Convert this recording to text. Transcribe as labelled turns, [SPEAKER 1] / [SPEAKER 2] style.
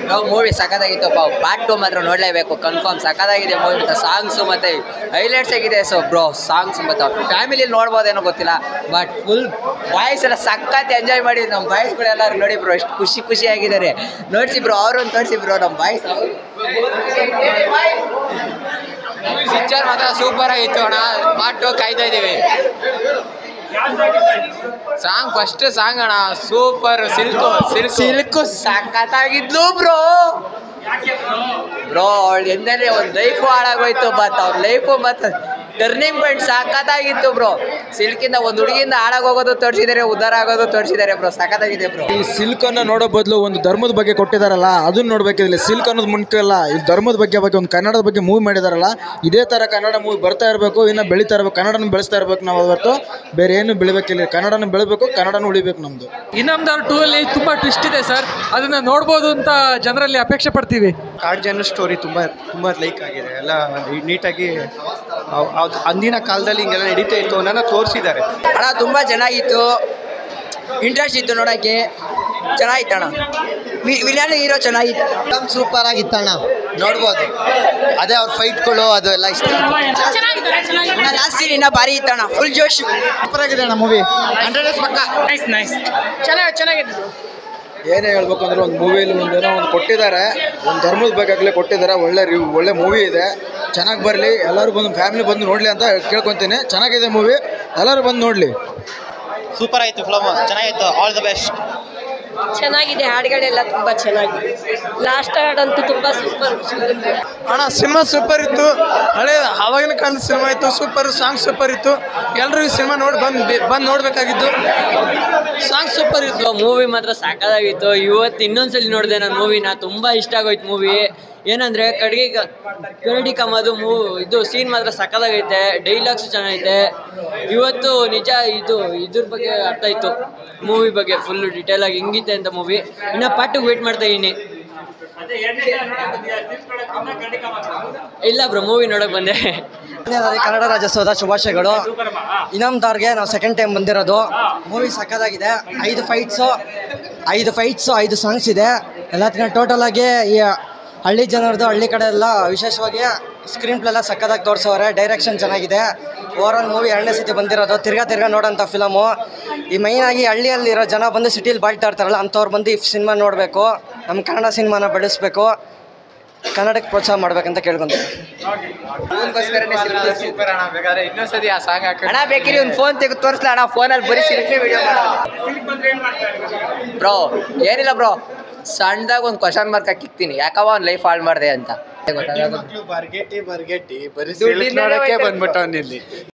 [SPEAKER 1] ನಾವು movie ಸಖತ್ತಾಗಿತ್ತು part two ಮಾತ್ರ ನೋಡಲೇಬೇಕು ಕನ್ಫರ್ಮ್ ಸಖತ್ತಾಗಿದೆ ಮೂವಿ ಮತ್ತು ಸಾಂಗ್ಸು ಮತ್ತು ಹೈಲೈಟ್ಸ್ ಆಗಿದೆ ಸೊ ಬ್ರೋ ಸಾಂಗ್ಸ್ ಮತ್ತು ಫ್ಯಾಮಿಲಿ ನೋಡ್ಬೋದೇನೋ ಗೊತ್ತಿಲ್ಲ ಬಟ್ ಫುಲ್ ಬಾಯ್ಸ್ ಎಲ್ಲ ಸಖತ್ ಎಂಜಾಯ್ ಮಾಡಿ ನಮ್ಮ ಬಾಯ್ಸ್ಗಳೆಲ್ಲ ನೋಡಿ ಬ್ರೋ ಎಷ್ಟು ಖುಷಿ ಖುಷಿ ಆಗಿದ್ದಾರೆ ನೋಡ್ಸಿ ಬ್ರೋ ಅವ್ರನ್ನ ತೋರಿಸಿ ಬ್ರೋ ನಮ್ಮ ಬಾಯ್ಸ್
[SPEAKER 2] ಪಿಕ್ಚರ್ ಮಾತ್ರ ಸೂಪರ್ ಆಗಿತ್ತು ಅಣ್ಣ ಪಾರ್ಟ್ ಟು ಕಾಯ್ತಾ ಇದೀವಿ ಸಾಂಗ್ ಫಸ್ಟ್ ಸಾಂಗ್ ಅಣ್ಣ ಸೂಪರ್ ಸಿಲ್ಕು ಸಿಲ್ಕು
[SPEAKER 1] ಸಿಲ್ಕು ಸಖತ್ತಾಗಿದ್ಲು ಬ್ರೋ ಬ್ರೋ ಅವಳು ಎಂದರೆ ಒಂದು ಲೈಫು ಹಾಳಾಗೋಯ್ತು ಬಟ್ ಅವ್ರ ಲೈಫು ಮತ್ತು ಟರ್ನಿಂಗ್ ಪಾಯಿಂಟ್ ಸಖತ್ತಾಗಿತ್ತು ಬ್ರೋ ಸಿಲ್ಕಿಂದ ಒಂದು ಹುಡುಗಿಯಿಂದ ಹಾಳಾಗೋಗೋದು ತೋರಿಸಿದ್ದಾರೆ ಉದ್ಧಾರ ಆಗೋದು ತೋರಿಸಿದ್ದಾರೆ ಬ್ರೋ ಸಖತ್ತಾಗಿದೆ ಬ್ರೋ
[SPEAKER 3] ಈ ಸಿಲ್ಕ್ ಅನ್ನ ನೋಡೋ ಬದಲು ಒಂದು ಧರ್ಮದ ಬಗ್ಗೆ ಕೊಟ್ಟಿದಾರಲ್ಲ ಅದನ್ನ ನೋಡ್ಬೇಕಿದ್ರೆ ಸಿಲ್ಕ್ ಅನ್ನೋದು ಮುಖ್ಯ ಅಲ್ಲ ಈ ಧರ್ಮದ ಬಗ್ಗೆ ಬಗ್ಗೆ ಒಂದು ಕನ್ನಡದ ಬಗ್ಗೆ ಮೂವಿ ಮಾಡಿದಾರಲ್ಲ ಇದೇ ತರ ಕನ್ನಡ ಮೂವಿ ಬರ್ತಾ ಇರಬೇಕು ಇನ್ನು ಬೆಳೀತಾ ಇರಬೇಕು ಕನ್ನಡನ ಬೆಳೆಸ್ತಾ ಇರಬೇಕು ನಾವು ಹೊರತು ಬೇರೆ ಏನು ಬೆಳಿಬೇಕಿಲ್ಲ ಕನ್ನಡನ ಬೆಳಿಬೇಕು ಕನ್ನಡನ ಉಳಿಬೇಕು ನಮ್ದು
[SPEAKER 4] ಇನಾಮ್ದಾರ್ ಟೂ ಅಲ್ಲಿ ತುಂಬಾ ಟ್ವಿಸ್ಟ್ ಇದೆ ಸರ್ ಅದನ್ನ ನೋಡ್ಬೋದು ಅಂತ ಜನರಲ್ಲಿ ಅಪೇಕ್ಷೆ ಪಡ್ತೀವಿ
[SPEAKER 5] ಕಾರ್ಡ್ ಜನರಲ್ ಸ್ಟೋರಿ ತುಂಬ ತುಂಬ ಲೈಕ್ ಆಗಿದೆ ಎಲ್ಲ ನೀಟಾಗಿ ಅವ್- ಅವ್- ಅಂದಿನ ಕಾಲದಲ್ಲಿ ಹಿಂಗೆಲ್ಲ ನಡೀತಾ ಇತ್ತು ಅನ್ನೋದನ್ನ ತೋರಿಸಿದ್ದಾರೆ
[SPEAKER 1] ಅಣ್ಣ ತುಂಬ ಚೆನ್ನಾಗಿತ್ತು ಇಂಟ್ರೆಸ್ಟ್ ಇತ್ತು ನೋಡೋಕ್ಕೆ ಚೆನ್ನಾಗಿತ್ತು ಅಣ್ಣ ವಿಲಿಯನ್ ಹೀರೋ ಚೆನ್ನಾಗಿತ್ತು
[SPEAKER 6] ಸೂಪರ್ ಆಗಿತ್ತಣ್ಣ ನೋಡ್ಬೋದು ಅದೇ ಅವ್ರ ಫೈಟ್ಗಳು ಅದು ಎಲ್ಲ ಇಷ್ಟ
[SPEAKER 1] ಲಾಸ್ಟ್ ಸೀನ್ ಇನ್ನ ಭಾರಿ ಇತ್ತಣ್ಣ ಫುಲ್ ಜೋಶ್
[SPEAKER 6] ಸೂಪರ್ ಆಗಿದೆ ಅಣ್ಣ ಮೂವಿ ಹಂಡ್ರೆಡ್ ಡೇಸ್ ಪಕ್ಕ
[SPEAKER 3] ಏನೇ ಹೇಳ್ಬೇಕು ಅಂದ್ರೆ ಒಂದು ಮೂವಿಲಿ ಒಂದೇನೋ ಒಂದು ಕೊಟ್ಟಿದ್ದಾರೆ ಒಂದು ಧರ್ಮದ ಬಗ್ಗೆ ಆಗಲೇ ಕೊಟ್ಟಿದ್ದಾರೆ ಒಳ್ಳೆ ರಿವ್ ಒಳ್ಳೆ ಮೂವಿ ಇದೆ ಚೆನ್ನಾಗಿ ಬರಲಿ ಎಲ್ಲರೂ ಬಂದು ಫ್ಯಾಮಿಲಿ ಬಂದು ನೋಡಲಿ ಅಂತ ಕೇಳ್ಕೊತೀನಿ ಚೆನ್ನಾಗಿದೆ ಮೂವಿ ಎಲ್ಲರೂ ಬಂದು ನೋಡಲಿ
[SPEAKER 6] ಸೂಪರ್ ಆಯಿತು ಫಿಲಮ್ ಚೆನ್ನಾಗಿತ್ತು ಆಲ್ ದ ಬೆಸ್ಟ್
[SPEAKER 7] ಚೆನ್ನಾಗಿದೆ ಹಾಡುಗಳೆಲ್ಲ ತುಂಬ ಚೆನ್ನಾಗಿದೆ ಲಾಸ್ಟ್ ಹಾಡಂತೂ ತುಂಬ ಸೂಪರ್
[SPEAKER 4] ಅಣ್ಣ ಸಿನಿಮಾ ಸೂಪರ್ ಇತ್ತು ಹಳೆ ಅವಾಗಿನ ಕಾಲದ ಸಿನಿಮಾ ಇತ್ತು ಸೂಪರ್ ಸಾಂಗ್ ಸೂಪರ್ ಇತ್ತು ಎಲ್ಲರೂ ಈ ಸಿನಿಮಾ ನೋಡಿ ಬಂದು ಬಂದು ನೋಡಬೇಕಾಗಿದ್ದು ಸಾಂಗ್ ಸೂಪರ್ ಇತ್ತು
[SPEAKER 1] ಮೂವಿ ಮಾತ್ರ ಸಾಕಾಗಿತ್ತು ಇವತ್ತು ಇನ್ನೊಂದ್ಸಲಿ ನೋಡಿದೆ ನಾನು ಮೂವಿನ ತುಂಬಾ ಇಷ್ಟ ಆಗೋಯ್ತು ಮೂವಿ ಏನಂದ್ರೆ ಕಡ್ಗಿ ಕ- ಕರಡಿ ಕಮ್ಮದು ಮೂ ಇದು ಸೀನ್ ಮಾತ್ರ ಸಕ್ಕದಾಗೈತೆ ಡೈಲಾಗ್ಸ್ ಚೆನ್ನಾಗೈತೆ ಇವತ್ತು ನಿಜ ಇದು ಇದ್ರ ಬಗ್ಗೆ ಅರ್ಥ ಆಯ್ತು ಮೂವಿ ಬಗ್ಗೆ ಫುಲ್ ಡೀಟೇಲ್ ಆಗಿ ಹಿಂಗಿತ್ತೆ ಅಂತ ಮೂವಿ ಇನ್ನ ಪಾಟಿಗೆ ವೇಟ್ ಮಾಡ್ತಾ ಇದೀನಿ ಇಲ್ಲ ಬ್ರೋ ಮೂವಿ ನೋಡಕ್ ಬಂದೆ
[SPEAKER 6] ಕನ್ನಡ ರಾಜ್ಯೋತ್ಸವದ ಶುಭಾಶಯಗಳು ಇನಾಮ್ದಾರ್ಗೆ ನಾವು ಸೆಕೆಂಡ್ ಟೈಮ್ ಬಂದಿರೋದು ಮೂವಿ ಸಕ್ಕದಾಗಿದೆ ಐದು ಫೈಟ್ಸು ಐದು ಫೈಟ್ಸು ಐದು ಸಾಂಗ್ಸ್ ಇದೆ ಎಲ್ಲದಕ್ಕಿಂತ ಟೋಟಲ್ ಆಗಿ ಈ ಹಳ್ಳಿ ಜನರದು ಹಳ್ಳಿ ಕಡೆ ಎಲ್ಲ ವಿಶೇಷವಾಗಿ ಸ್ಕ್ರೀನ್ ಪ್ಲೇ ಎಲ್ಲ ಸಕ್ಕದಾಗಿ ತೋರಿಸೋರೆ ಡೈರೆಕ್ಷನ್ ಚೆನ್ನಾಗಿದೆ ಓವರ್ ಆಲ್ ಮೂವಿ ಎರಡನೇ ಸತಿ ಬಂದಿರೋದು ತಿರ್ಗಾ ತಿರ್ಗಾ ನೋಡೋಂಥ ಫಿಲಮು ಈ ಮೈನಾಗಿ ಹಳ್ಳಿಯಲ್ಲಿರೋ ಜನ ಬಂದು ಸಿಟಿಲಿ ಬಾಳ್ತಾ ಇರ್ತಾರಲ್ಲ ಅಂಥವ್ರು ಬಂದು ಈ ಸಿನಿಮಾ ನೋಡಬೇಕು ನಮ್ಮ ಕನ್ನಡ ಸಿನಿಮಾನ ಬೆಳೆಸ್ಬೇಕು ಕನ್ನಡಕ್ಕೆ ಪ್ರೋತ್ಸಾಹ ಮಾಡ್ಬೇಕಂತ ಕೇಳ್ಕೊಂತೀನಿ
[SPEAKER 2] ಸೂಪರ್ ಅಣ್ಣ ಬೇಕಾದ್ರೆ ಇನ್ನೊಂದ್ಸತಿ ಆ ಸಾಂಗ್ ಹಾಕಿ
[SPEAKER 1] ಅಣ್ಣ ಬೇಕಿರಿ ಒಂದು ಫೋನ್ ತೆಗೆದು ತೋರಿಸ್ಲ ಅಣ್ಣ ಫೋನಲ್ಲಿ ಬರೀ ಸಿರಿಕೆ ವಿಡಿಯೋ ಬ್ರೋ ಏನಿಲ್ಲ ಬ್ರೋ ಸಣ್ಣದಾಗ ಒಂದು ಕ್ವಶನ್ ಮಾರ್ಕ್ ಹಾಕಿಕ್ತೀನಿ ಯಾಕವ ಒಂದು ಲೈಫ್ ಹಾಳು ಮಾಡಿದೆ ಅಂತ
[SPEAKER 5] ಬರ್ಗೆಟ್ಟಿ ಬರ್ಗೆಟ್ಟಿ ಬರೀ
[SPEAKER 1] ದುಡ್ಡಿಂದಲೇ
[SPEAKER 5] ನೋಡಕ್ಕೆ
[SPEAKER 1] ಹೋಯ್ತಾ
[SPEAKER 5] ಬಂದ್ಬಿಟ್ಟವನಿಲ್ಲಿ